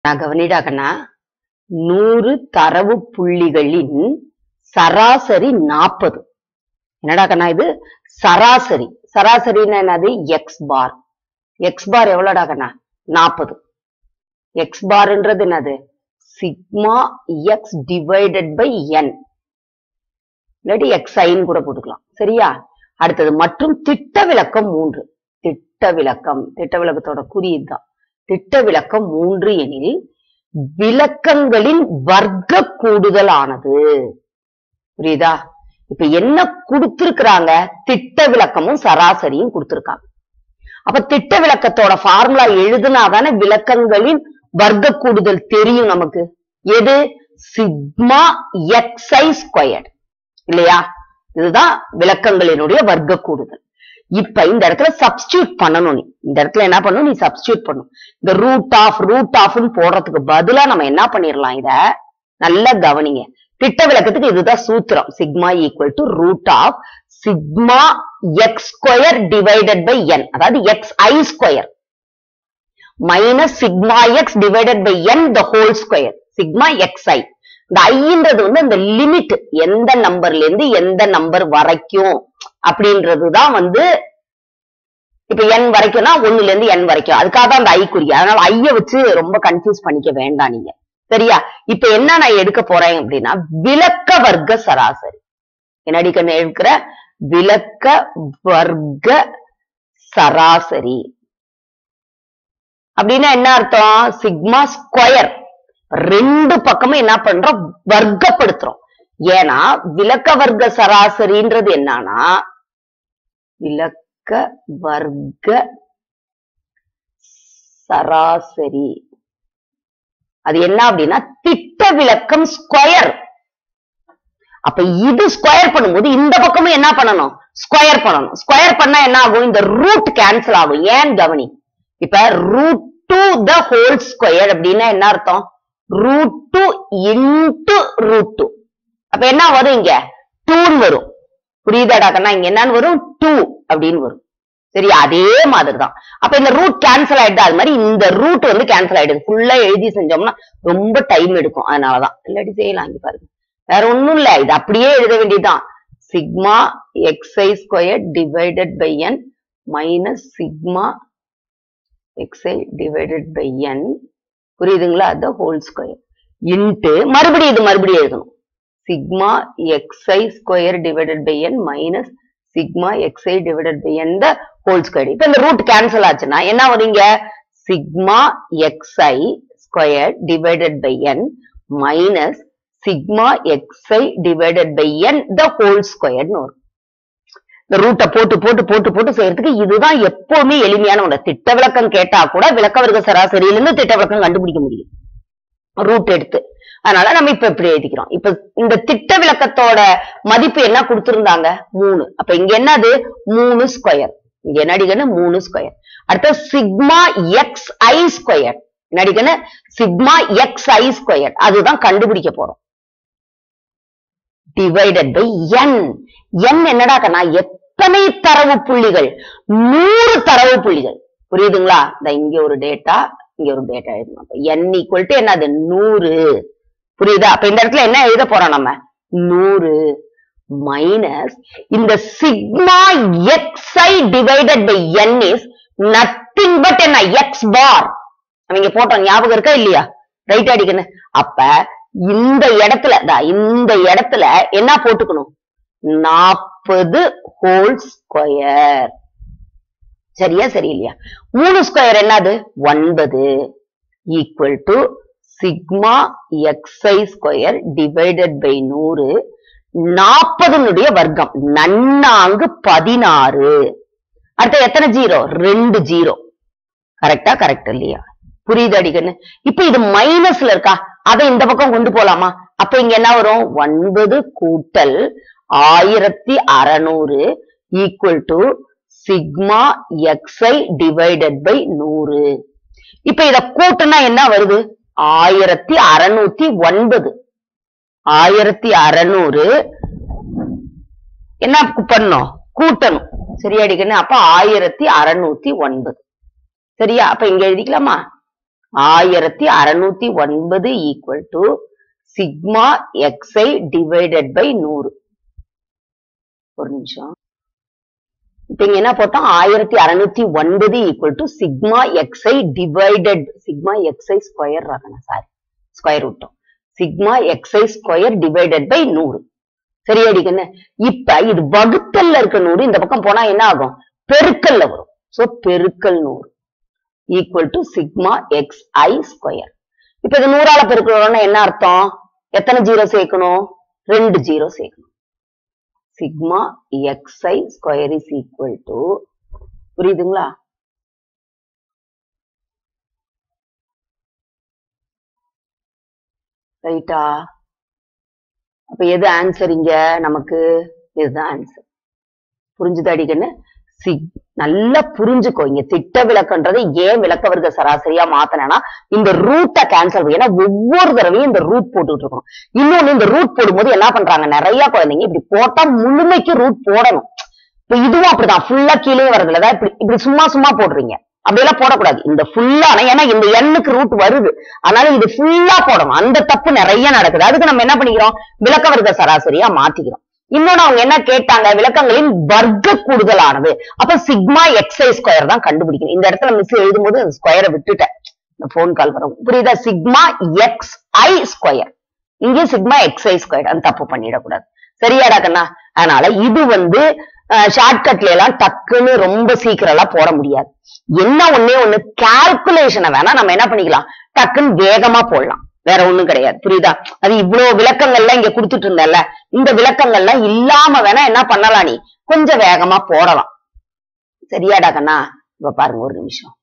நான் கவனிடாக்கண்ணா நூறு தரவு புள்ளிகளின் சராசரி நாற்பது என்னடா கண்ணா இது சராசரி சராசரின்னா என்னது எக்ஸ் பார் எக்ஸ் பார் எவ்வளோடா கண்ணா நாற்பது எக்ஸ் பார்ன்றது என்னது sigma X divided by N இல்லாட்டி எக்ஸ் ஐன்னு கூட போட்டுக்கலாம் சரியா அடுத்தது மற்றும் திட்ட விளக்கம் மூன்று திட்ட விளக்கம் திட்ட விளக்கத்தோட குறியீடு தான் திட்ட விளக்கம் மூன்று எனில் விளக்கங்களின் வர்க்க கூடுதல் ஆனது புரியுதா இப்ப என்ன கொடுத்திருக்கிறாங்க திட்ட விளக்கமும் சராசரியும் கொடுத்திருக்காங்க அப்ப திட்ட விளக்கத்தோட ஃபார்முலா எழுதுனாதானே விளக்கங்களின் வர்க்க கூடுதல் தெரியும் நமக்கு எது சிக்மா எக்ஸ்ஐ ஸ்கொயர் இல்லையா இதுதான் விளக்கங்களினுடைய வர்க்க கூடுதல் இப்ப இந்த இடத்துல சப்ஸ்டியூட் பண்ணணும் நீ இந்த இடத்துல என்ன பண்ணணும் நீ சப்ஸ்டியூட் பண்ணும் இந்த ரூட் ஆஃப் ரூட் ஆஃப்னு போடுறதுக்கு பதிலா நம்ம என்ன பண்ணிடலாம் இத நல்லா கவனிங்க திட்ட விளக்கத்துக்கு இதுதான் சூத்திரம் sigma equal to root of sigma x square divided by n அதாவது x i square minus sigma X divided by n the whole square sigma x i இந்த ஐன்றது வந்து அந்த லிமிட் எந்த நம்பர்ல இருந்து எந்த நம்பர் வரைக்கும் அப்படின்றதுதான் வந்து இப்ப என் வரைக்கும்னா ஒண்ணுல இருந்து என் வரைக்கும் அதுக்காக தான் அந்த ஐ குறிய அதனால ஐய வச்சு ரொம்ப கன்ஃபியூஸ் பண்ணிக்க வேண்டாம் நீங்க சரியா இப்ப என்ன நான் எடுக்க போறேன் அப்படின்னா விளக்க வர்க்க சராசரி என்னடி கண்ணு எடுக்கிற விளக்க வர்க்க சராசரி அப்படின்னா என்ன அர்த்தம் சிக்மா ஸ்கொயர் ரெண்டு பக்கமும் என்ன பண்றோம் வர்க்கப்படுத்துறோம் ஏன்னா விளக்க வர்க்க சராசரின்றது என்னன்னா விளக்க வர்க்க சராசரி அது என்ன அப்படின்னா திட்ட விளக்கம் ஸ்கொயர் அப்ப இது ஸ்கொயர் பண்ணும்போது இந்த பக்கமும் என்ன பண்ணணும் ஸ்கொயர் பண்ணணும் ஸ்கொயர் பண்ணா என்ன ஆகும் இந்த ரூட் கேன்சல் ஆகும் ஏன் கவனி இப்ப root to the whole square அப்படின்னா என்ன அர்த்தம் root two into root two அப்ப என்ன வரும் இங்க டூன்னு வரும் புரியுதாடா கண்ணா இங்க என்னன்னு வரும் டூ அப்படின்னு வரும் சரி அதே மாதிரி தான் அப்ப இந்த ரூட் கேன்சல் ஆயிடுது அது மாதிரி இந்த ரூட் வந்து கேன்சல் ஆயிடுது ஃபுல்லா எழுதி செஞ்சோம்னா ரொம்ப டைம் எடுக்கும் அதனாலதான் இல்லாட்டி செய்யலாம் இங்க பாருங்க வேற ஒண்ணும் இல்ல இது அப்படியே எழுத வேண்டியதுதான் sigma x i square divided by n minus sigma x i divided by n புரியுதுங்களா அது ஹோல் ஸ்கொயர் இன்ட்டு மறுபடியும் இது மறுபடியும் எழுதணும் sigma x i square divided by n minus sigma x i divided by n the whole square இப்ப இந்த ரூட் கேன்சல் ஆச்சுன்னா என்ன வருங்க sigma x i square divided by n minus sigma x i divided by n the whole ஸ்கொயர்னு வரும் இந்த ரூட்டை போட்டு போட்டு போட்டு போட்டு செய்யறதுக்கு இதுதான் எப்பவுமே எளிமையான ஒன்று திட்ட விளக்கம் கேட்டா கூட விளக்க வர்க்க சராசரியிலிருந்து திட்ட விளக்கம் கண்டுபிடிக்க முடியும் ரூட் எடுத்து அதனால நம்ம இப்ப இப்படி எழுதிக்கிறோம் இப்ப இந்த திட்ட விளக்கத்தோட மதிப்பு என்ன கொடுத்திருந்தாங்க மூணு அப்ப இங்க என்னது மூணு ஸ்கொயர் இங்க என்ன அடிக்கணும் மூணு ஸ்கொயர் அடுத்து சிக்மா எக்ஸ் ஐ ஸ்கொயர் என்ன அடிக்கணும் சிக்மா எக்ஸ் ஐ ஸ்கொயர் அதுதான் கண்டுபிடிக்க போறோம் டிவைடட் பை என் என் என்னடா கண்ணா எத்தனை தரவு புள்ளிகள் நூறு தரவு புள்ளிகள் புரியுதுங்களா இந்த இங்க ஒரு டேட்டா இங்க ஒரு டேட்டா எழுதணும் என் ஈக்குவல் டு என்னது நூறு புரியுதா அப்ப இந்த இடத்துல என்ன எழுத போறோம் நம்ம நூறு மைனஸ் இந்த sigma x i divided by n is nothing but என்ன எக்ஸ் பார் அவங்க போட்டோம் ஞாபகம் இருக்கா இல்லையா ரைட் அடிக்கணும் அப்ப இந்த இடத்துல தா, இந்த இடத்துல என்ன போட்டுக்கணும் நாற்பது ஹோல் ஸ்கொயர் சரியா சரியில்லையா மூணு ஸ்கொயர் என்னது ஒன்பது equal to sigma x i square divided by நூறு நாற்பதுனுடைய வர்க்கம் நன்னாங்கு பதினாறு அடுத்து எத்தனை ஜீரோ ரெண்டு ஜீரோ கரெக்டா கரெக்ட் இல்லையா புரியுது அடிக்கன்னு இப்ப இது மைனஸ்ல இருக்கா அதை இந்த பக்கம் கொண்டு போலாமா அப்ப இங்க என்ன வரும் ஒன்பது கூட்டல் ஆயிரத்தி அறநூறு equal to sigma x i divided by நூறு இப்ப இத கூட்டுனா என்ன வருது ஆயிரத்தி அறநூத்தி ஒன்பது ஆயிரத்தி அறநூறு என்ன பண்ணணும் கூட்டணும் சரியா அடிக்கணும் அப்ப ஆயிரத்தி அறநூத்தி ஒன்பது சரியா அப்ப இங்க எழுதிக்கலாமா ஆயிரத்தி அறுநூத்தி ஒன்பது equal to sigma x i divided by நூறு ஒரு நிமிஷம் இப்ப இங்க என்ன போட்டோம் ஆயிரத்தி அறுநூத்தி ஒன்பது equal to sigma x i divided sigma x i square ஆகணும் சாரி ஸ்கொயர் விட்டோம் sigma x i square divided by நூறு சரியாடிக்கண்ணு இப்ப இது வகுத்தல்ல இருக்க நூறு இந்த பக்கம் போனா என்ன ஆகும் பெருக்கல்ல வரும் சோ பெருக்கல் நூறு equal to sigma x i square இப்ப இது நூறால பெருக்கணும்னா என்ன அர்த்தம் எத்தனை ஜீரோ சேர்க்கணும் ரெண்டு ஜீரோ சேர்க்கணும் sigma x i square is equal to புரியுதுங்களா ரைட்டா அப்ப எது ஆன்சர் இங்க நமக்கு இதுதான் ஆன்சர் புரிஞ்சுது அடிக்கன்னு சிக் நல்லா புரிஞ்சுக்கோ இங்க திட்ட விளக்கன்றது ஏன் விளக்க வர்க்க சராசரியா மாத்தினா இந்த ரூட்டை கேன்சல் ஏன்னா ஒவ்வொரு தடவையும் இந்த ரூட் போட்டுட்டு இருக்கணும் இன்னொன்னு இந்த ரூட் போடும்போது என்ன பண்றாங்க நிறைய குழந்தைங்க இப்படி போட்டா முழுமைக்கு ரூட் போடணும் இப்ப இதுவும் அப்படிதான் ஃபுல்லா கீழே வரதுல தான் இப்படி இப்படி சும்மா சும்மா போடுறீங்க அப்படியெல்லாம் போடக்கூடாது இந்த ஃபுல்லான ஏன்னா இந்த எண்ணுக்கு ரூட் வருது அதனால இது ஃபுல்லா போடணும் அந்த தப்பு நிறைய நடக்குது அதுக்கு நம்ம என்ன பண்ணிக்கிறோம் விளக்க வர்க்க சராசரியா மாத்திக்கிறோம் இன்னொன்னு அவங்க என்ன கேட்டாங்க விளக்கங்களின் வர்க்க கூடுதலானது அப்ப சிக்மா எக்ஸ்ஐ ஸ்கொயர் தான் கண்டுபிடிக்கணும் இந்த இடத்துல மிஸ் எழுதும்போது அந்த ஸ்கொயரை விட்டுட்டேன் இந்த போன் கால் வரும் புரியுதா சிக்மா எக்ஸ் ஐ ஸ்கொயர் இங்கே சிக்மா எக்ஸ்ஐ ஸ்கொயர் அந்த தப்பு பண்ணிடக்கூடாது சரியாடா கண்ணா அதனால இது வந்து ஷார்ட்கட்ல எல்லாம் டக்குன்னு ரொம்ப சீக்கிரம் எல்லாம் போட முடியாது என்ன ஒண்ணே ஒண்ணு கால்குலேஷனை வேணா நம்ம என்ன பண்ணிக்கலாம் டக்குன்னு வேகமா போடலாம் வேற ஒண்ணும் கிடையாது புரியுதா அது இவ்வளவு விளக்கங்கள்லாம் இங்க கொடுத்துட்டு இருந்தேன்ல இந்த விளக்கங்கள்லாம் இல்லாம வேணா என்ன பண்ணலாம் நீ கொஞ்சம் வேகமா போடலாம் சரியாடா கண்ணா இப்ப பாருங்க ஒரு நிமிஷம்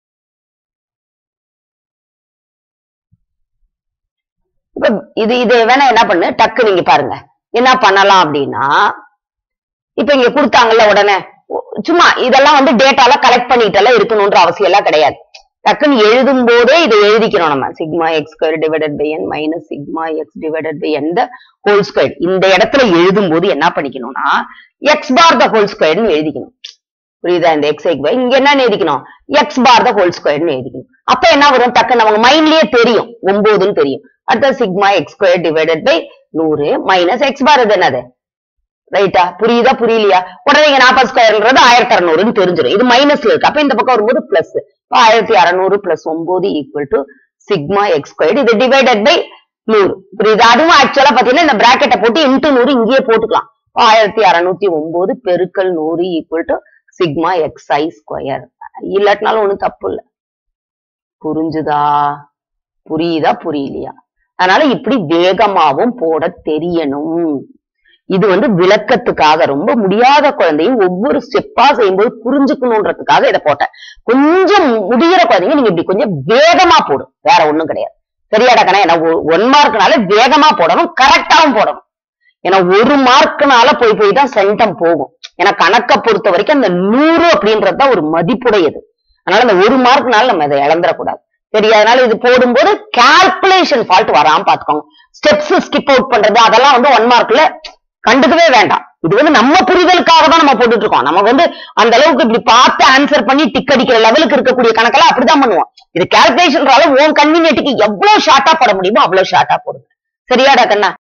இப்ப இது இது வேணா என்ன பண்ணு டக்கு நீங்க பாருங்க என்ன பண்ணலாம் அப்படின்னா இப்ப இங்க கொடுத்தாங்கல்ல உடனே சும்மா இதெல்லாம் வந்து டேட்டால கலெக்ட் பண்ணிட்டெல்லாம் இருக்கணும்ன்ற அவசியம் எல்லாம் கிடையாது டக்குன்னு எழுதும் போதே இதை எழுதிக்கிறோம் நம்ம sigma x square divided by n minus sigma X divided by n the whole square இந்த இடத்துல எழுதும் போது என்ன பண்ணிக்கணும்னா எக்ஸ் பார் த ஹோல் ஸ்கொயர்னு எழுதிக்கணும் புரியுதா இந்த எக்ஸ் எக் இங்க என்ன எழுதிக்கணும் எக்ஸ் பார் த ஹோல் ஸ்கொயர்னு எழுதிக்கணும் அப்ப என்ன வரும் டக்கு நமக்கு மைண்ட்லயே தெரியும் ஒன்பதுன்னு தெரியும் அடுத்த sigma x square divided by நூறு மைனஸ் எக்ஸ் பார் இது என்னது ரைட்டா புரியுதா புரியலையா உடனே இங்க நாற்பது ஸ்கொயர்ன்றது ஆயிரத்தி அறுநூறுன்னு தெரிஞ்சிடும் இது மைனஸ்ல இருக்கு அப்ப இந்த பக்கம் வரும்போது பிளஸ் ஆயிரத்தி அறுநூறு பிளஸ் ஒன்பது equal to sigma x square இது டிவைடட் பை நூறு புரியுது அதுவும் ஆக்சுவலா பாத்தீங்கன்னா இந்த பிராக்கெட்டை போட்டு இன்ட்டு நூறு இங்கேயே போட்டுக்கலாம் ஆயிரத்தி அறுநூத்தி ஒன்பது பெருக்கல் நூறு equal to sigma x i square இல்லாட்டினாலும் ஒண்ணும் தப்பு இல்ல புரிஞ்சுதா புரியுதா புரியலையா அதனால இப்படி வேகமாவும் போட தெரியணும் இது வந்து விளக்கத்துக்காக ரொம்ப முடியாத குழந்தையும் ஒவ்வொரு ஸ்டெப்பா செய்யும்போது புரிஞ்சுக்கணுன்றதுக்காக இதை போட்டேன் கொஞ்சம் முடிகிற குழந்தைங்க நீங்க இப்படி கொஞ்சம் வேகமா போடும் வேற ஒண்ணும் கிடையாது சரியாடா கணா ஏன்னா ஒன் மார்க்னால வேகமா போடணும் கரெக்டாவும் போடணும் ஏன்னா ஒரு மார்க்னால போய் போய் தான் சென்டம் போகும் ஏன்னா கணக்கை பொறுத்த வரைக்கும் அந்த நூறு அப்படின்றது தான் ஒரு மதிப்புடையது அதனால அந்த ஒரு மார்க்னால நம்ம இதை இழந்துடக்கூடாது சரி அதனால இது போடும்போது கால்குலேஷன் ஃபால்ட் வராம பாத்துக்கோங்க ஸ்டெப்ஸ் ஸ்கிப் அவுட் பண்றது அதெல்லாம் வந்து ஒன் மார்க்ல கண்டுக்கவே வேண்டாம் இது வந்து நம்ம புரிதலுக்காக தான் நம்ம போட்டுட்டு இருக்கோம் நம்ம வந்து அந்த அளவுக்கு இப்படி பார்த்து ஆன்சர் பண்ணி டிக் அடிக்கிற லெவலுக்கு இருக்கக்கூடிய கணக்கெல்லாம் அப்படிதான் பண்ணுவோம் இது கால்குலேஷன் அளவு உன் கன்வீனியன்ட்டுக்கு எவ்வளவு ஷார்ட்டா போட முடியுமோ அவ்வளவு ஷார்ட்டா போடுங்க சரியாடா கண்ணா